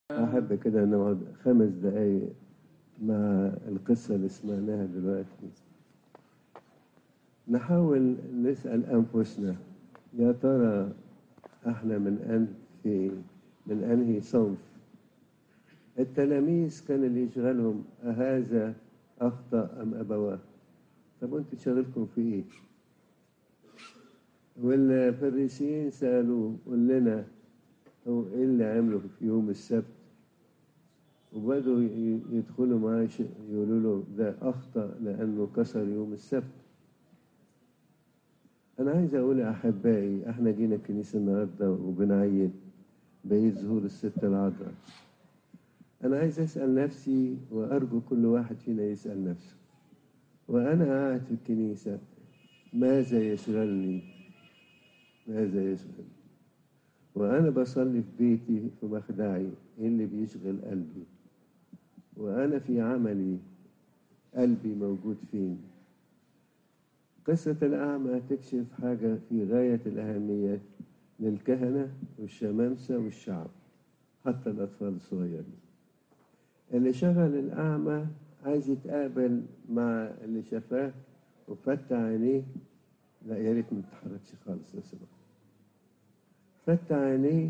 أحب كده نقعد خمس دقايق مع القصة اللي سمعناها دلوقتي نحاول نسأل أنفسنا يا ترى احنا من أن في من أنهي صنف التلاميذ كان اللي يشغلهم أهذا أخطأ أم أبواه طب أنتوا شغلكم في إيه؟ والفريسيين سألوه قول لنا هو إيه اللي عمله في يوم السبت وبدوا يدخلوا معاه يقولوا له ده أخطأ لأنه كسر يوم السبت أنا عايز أقول يا أحبائي إحنا جينا الكنيسة النهاردة وبنعيد بعيد ظهور الست العذراء أنا عايز أسأل نفسي وأرجو كل واحد فينا يسأل نفسه وأنا قاعد في الكنيسة ماذا يشغلني ماذا يشغلني وأنا بصلي في بيتي في مخدعي إيه اللي بيشغل قلبي وأنا في عملي قلبي موجود فين قصة الأعمى تكشف حاجة في غاية الأهمية للكهنة والشمامسة والشعب حتى الأطفال الصغيرين اللي شغل الأعمى عايز يتقابل مع اللي شافاه وفتح عينيه لا يا ريت ما تتحركش خالص لو سمحت فتح عينيه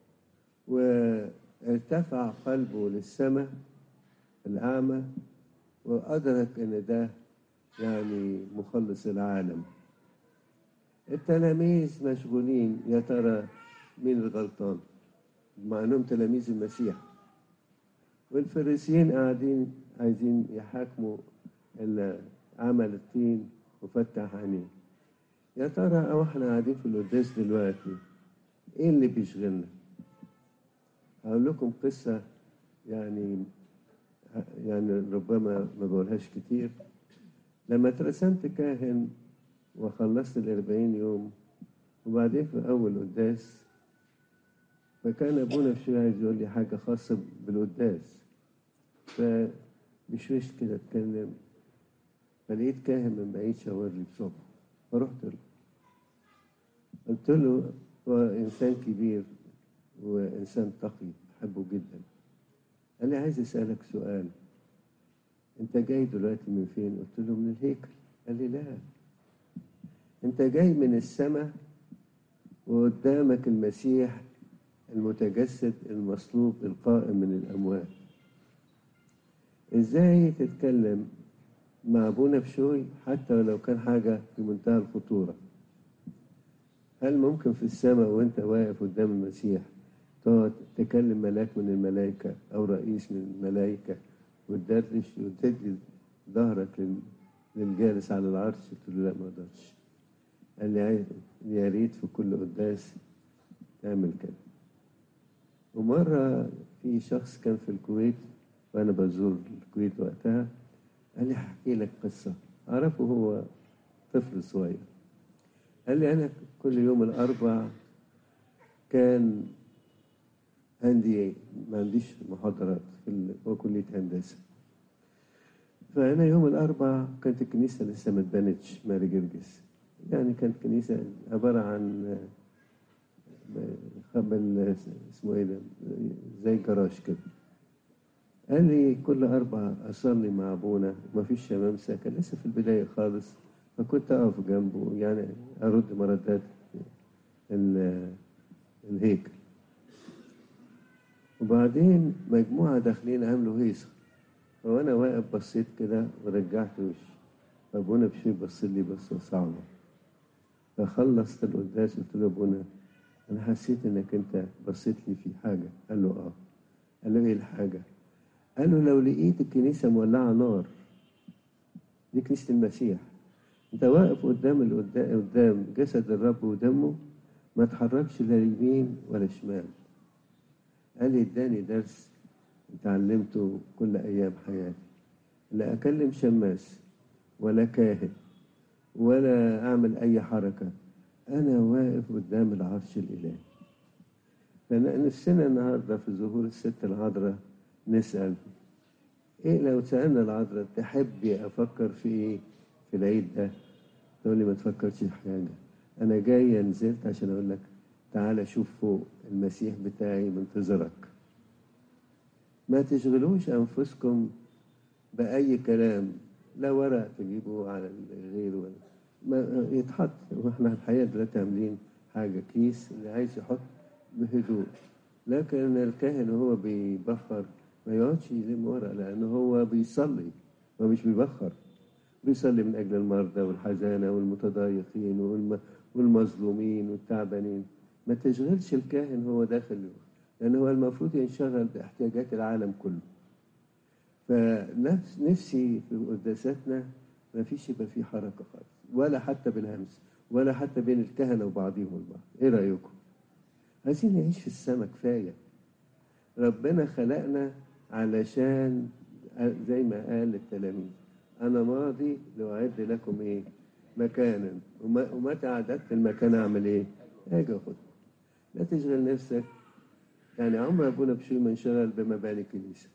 وارتفع قلبه للسماء الأعمى وأدرك إن ده يعني مخلص العالم التلاميذ مشغولين يا ترى مين الغلطان مع انهم تلاميذ المسيح والفريسيين قاعدين عايزين يحاكموا اللي عمل الطين وفتح عينيه يا ترى او احنا قاعدين في القداس دلوقتي ايه اللي بيشغلنا هقول لكم قصة يعني يعني ربما ما بقولهاش كتير لما اترسمت كاهن وخلصت الأربعين يوم وبعدين في أول قداس فكان أبونا في عايز يقول لي حاجة خاصة بالقداس فبشويش كده اتكلم فلقيت كاهن من بعيد شاور لي بصبح فرحت له قلت له هو إنسان كبير وإنسان تقي بحبه جدا قال لي عايز أسألك سؤال أنت جاي دلوقتي من فين؟ قلت له من الهيكل قال لي لا أنت جاي من السماء وقدامك المسيح المتجسد المصلوب القائم من الأموات إزاي تتكلم مع أبونا بشوي حتى ولو كان حاجة في منتهى الخطورة هل ممكن في السماء وانت واقف قدام المسيح تقعد تكلم ملاك من الملائكة أو رئيس من الملائكة وتدردش وتدي ظهرك للجالس على العرش قلت له لا ما اقدرش قال لي يا ريت في كل قداس تعمل كده ومرة في شخص كان في الكويت وأنا بزور الكويت وقتها قال لي هحكي لك قصة أعرفه هو طفل صغير قال لي أنا كل يوم الأربع كان عندي ما عنديش محاضرات في كلية هندسة فأنا يوم الأربع كانت الكنيسة لسه ما اتبنتش ماري جرجس يعني كانت كنيسة عبارة عن خبل اسمه ايه ده زي جراج كده قال لي كل أربع أصلي مع أبونا ومفيش شمامسة كان لسه في البداية خالص فكنت أقف جنبه يعني أرد مردات الهيكل وبعدين مجموعة داخلين عملوا هيصة فوأنا واقف بصيت كده ورجعت وشي فأبونا بشوي بص لي بصة صعبة فخلصت القداس قلت له أبونا أنا حسيت إنك أنت بصيت لي في حاجة قال له آه قال له إيه الحاجة؟ قال له لو لقيت الكنيسة مولعة نار دي كنيسة المسيح أنت واقف قدام قدام جسد الرب ودمه ما تحركش لا يمين ولا شمال قال لي اداني درس اتعلمته كل ايام حياتي لا اكلم شماس ولا كاهن ولا اعمل اي حركه انا واقف قدام العرش الالهي فنفسنا النهارده في ظهور الست العذراء نسال ايه لو سالنا العذراء تحبي افكر في ايه في العيد ده تقول لي ما تفكرش في حاجه انا جايه نزلت عشان اقول لك تعالى شوف فوق المسيح بتاعي منتظرك ما تشغلوش أنفسكم بأي كلام لا ورق تجيبوه على الغير ولا ما يتحط واحنا الحقيقة دلوقتي عاملين حاجة كيس اللي عايز يحط بهدوء لكن الكاهن وهو بيبخر ما يقعدش يلم ورق لأنه هو بيصلي هو مش بيبخر بيصلي من أجل المرضى والحزانة والمتضايقين والم... والمظلومين والتعبانين ما تشغلش الكاهن هو داخل لأن هو المفروض ينشغل باحتياجات العالم كله فنفس نفسي في قداساتنا ما فيش يبقى في حركة خالص ولا حتى بالهمس ولا حتى بين الكهنة وبعضهم البعض ايه رأيكم عايزين نعيش في السماء كفاية ربنا خلقنا علشان زي ما قال للتلاميذ أنا ماضي لأعد لكم إيه مكانا ومتى أعددت المكان أعمل إيه أجي أخد لا تشغل نفسك يعني عمر أبونا بشوي ما انشغل بمباني الكنيسة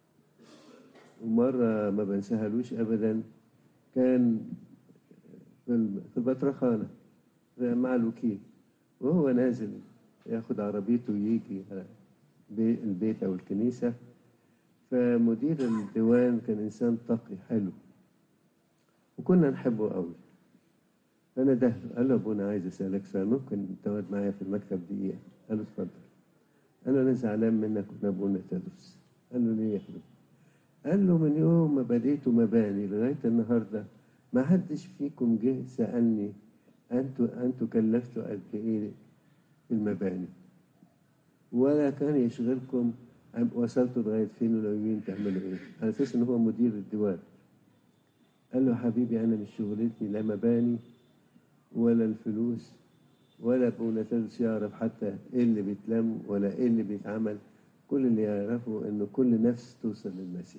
ومرة ما بنساهلوش أبدا كان في البطرخانة مع الوكيل وهو نازل ياخد عربيته ويجي البيت أو الكنيسة فمدير الديوان كان إنسان تقي حلو وكنا نحبه قوي فأنا ده قال له أبونا عايز أسألك سؤال ممكن تقعد معايا في المكتب دقيقة قال له اتفضل قال له أنا زعلان منك وأنا أبونا تدرس قال له ليه يا حبيبي قال له من يوم ما بديتوا مباني لغاية النهاردة ما حدش فيكم جه سألني أنتوا أنتوا كلفتوا قد إيه في المباني ولا كان يشغلكم وصلتوا لغاية فين وناويين تعملوا إيه على أساس إن هو مدير الديوان قال له حبيبي أنا مش شغلتي لا مباني ولا الفلوس ولا ابونا تدرس يعرف حتى إيه اللي بيتلم ولا إيه اللي بيتعمل كل اللي يعرفه إن كل نفس توصل للمسيح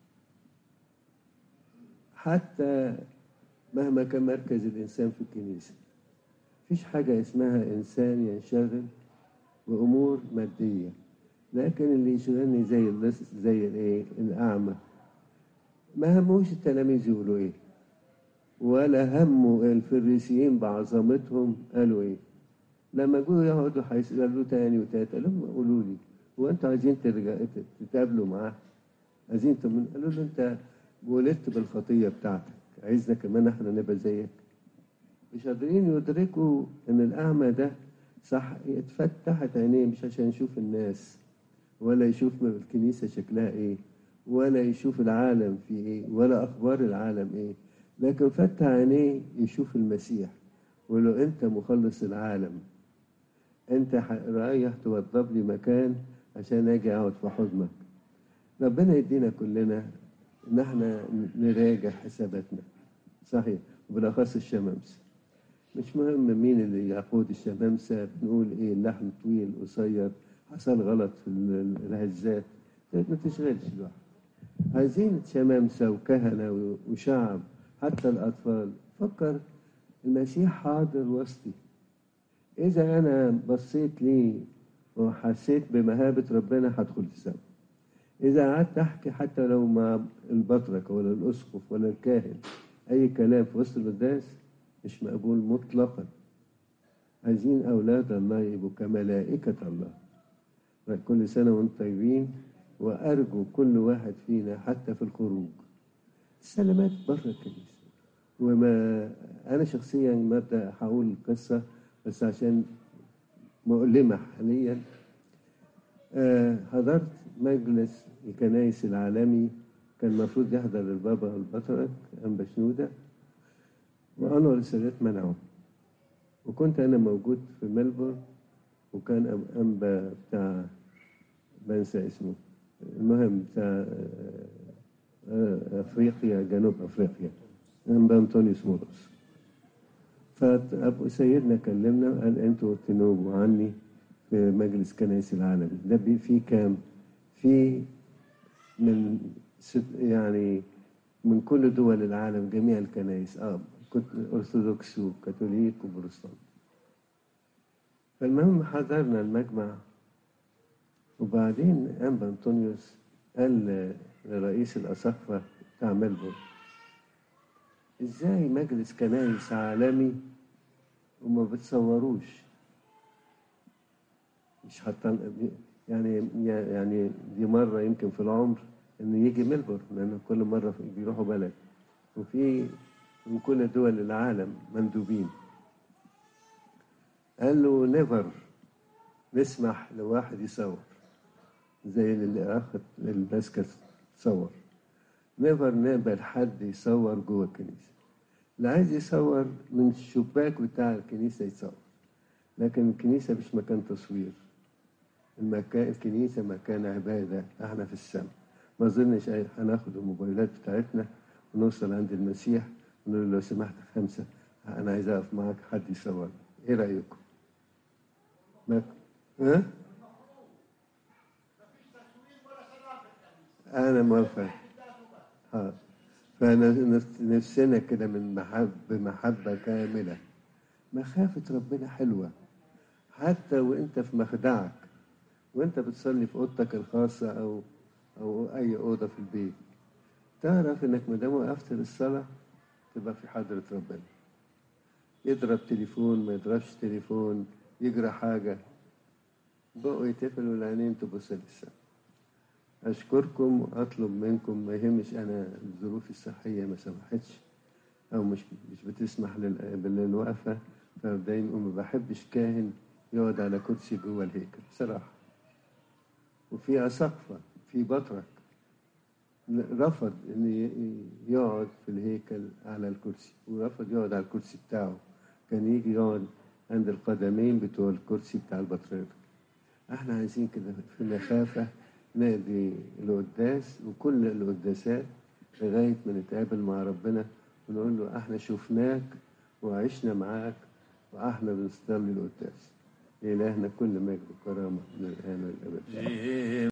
حتى مهما كان مركز الإنسان في الكنيسة مفيش حاجة اسمها إنسان ينشغل بأمور مادية لكن اللي يشغلني زي اللص زي الايه الأعمى ما هموش التلاميذ يقولوا ايه ولا هموا الفريسيين بعظمتهم قالوا ايه لما جوا يقعدوا هيسألوا تاني وتالت قال لهم قولوا لي هو انتوا عايزين ترجع تتقابلوا معاه عايزين تمن قالوا له انت ولدت بالخطية بتاعتك عايزنا كمان احنا نبقى زيك مش قادرين يدركوا ان الأعمى ده صح اتفتحت عينيه مش عشان يشوف الناس ولا يشوف الكنيسة شكلها ايه ولا يشوف العالم في ايه ولا اخبار العالم ايه لكن فتح عينيه يشوف المسيح ولو انت مخلص العالم انت رايح توضب لي مكان عشان اجي اقعد في حضنك ربنا يدينا كلنا ان احنا نراجع حساباتنا صحيح وبالاخص الشمامسه مش مهم مين اللي يقود الشمامسه بنقول ايه اللحن طويل قصير حصل غلط في الهزات ما تشغلش الواحد عايزين شمامسة وكهنة وشعب حتى الأطفال فكر المسيح حاضر وسطي إذا أنا بصيت ليه وحسيت بمهابة ربنا هدخل السماء إذا قعدت أحكي حتى لو مع البطرك ولا الأسقف ولا الكاهن أي كلام في وسط القداس مش مقبول مطلقا عايزين أولاد الله يبقوا كملائكة الله كل سنة وانتم طيبين وأرجو كل واحد فينا حتى في الخروج السلامات بره الكنيسة وما أنا شخصيا ما أبدأ هقول قصة بس عشان مؤلمة حاليا آه حضرت مجلس الكنائس العالمي كان المفروض يحضر البابا البطرك أنبا شنودة وأنور السادات منعه وكنت أنا موجود في ملبورن وكان أنبا بتاع بنسى اسمه المهم بتاع أفريقيا جنوب أفريقيا أنبا أنطونيوس مورس فأبو سيدنا كلمنا قال أنتوا تنوبوا عني في مجلس كنائس العالمي ده في كام؟ في من ست يعني من كل دول العالم جميع الكنائس اه كنت أرثوذكس وكاثوليك وبروتستانت فالمهم حضرنا المجمع وبعدين أنبا أنطونيوس قال لرئيس الأساقفة بتاع ملبورن إزاي مجلس كنايس عالمي وما بتصوروش مش حاطين يعني يعني دي مرة يمكن في العمر إنه يجي ملبورن لأن كل مرة بيروحوا بلد وفي من كل دول العالم مندوبين قال له نيفر نسمح لواحد يصور زي اللي أخذ الناس كانت تصور نيفر نقبل حد يصور جوه الكنيسة اللي عايز يصور من الشباك بتاع الكنيسة يتصور لكن الكنيسة مش مكان تصوير المكان الكنيسة مكان عبادة احنا في السماء ما اظنش هناخد الموبايلات بتاعتنا ونوصل عند المسيح ونقول له لو سمحت خمسة أنا عايز أقف معاك حد يصور إيه رأيكم؟ ما ها؟ أنا موافق ها فأنا نفسنا كده من محب بمحبة كاملة مخافة ربنا حلوة حتى وأنت في مخدعك وأنت بتصلي في أوضتك الخاصة أو أو أي أوضة في البيت تعرف إنك ما دام وقفت للصلاة تبقى في حضرة ربنا يضرب تليفون ما يضربش تليفون يجرى حاجة بقوا يتقفل والعينين تبص للسما أشكركم وأطلب منكم ما يهمش أنا الظروف الصحية ما سمحتش أو مش مش بتسمح للوقفة فدايما ما بحبش كاهن يقعد على كرسي جوه الهيكل بصراحة وفي أسقفة في بطرك رفض ان يقعد في الهيكل على الكرسي ورفض يقعد على الكرسي بتاعه كان يجي يقعد عند القدمين بتوع الكرسي بتاع البطريرك احنا عايزين كده في مخافة نقضي القداس وكل القداسات لغاية ما نتقابل مع ربنا ونقول له احنا شفناك وعشنا معاك واحنا بنصلي القداس لإلهنا كل مجد وكرامة من الآن والأبد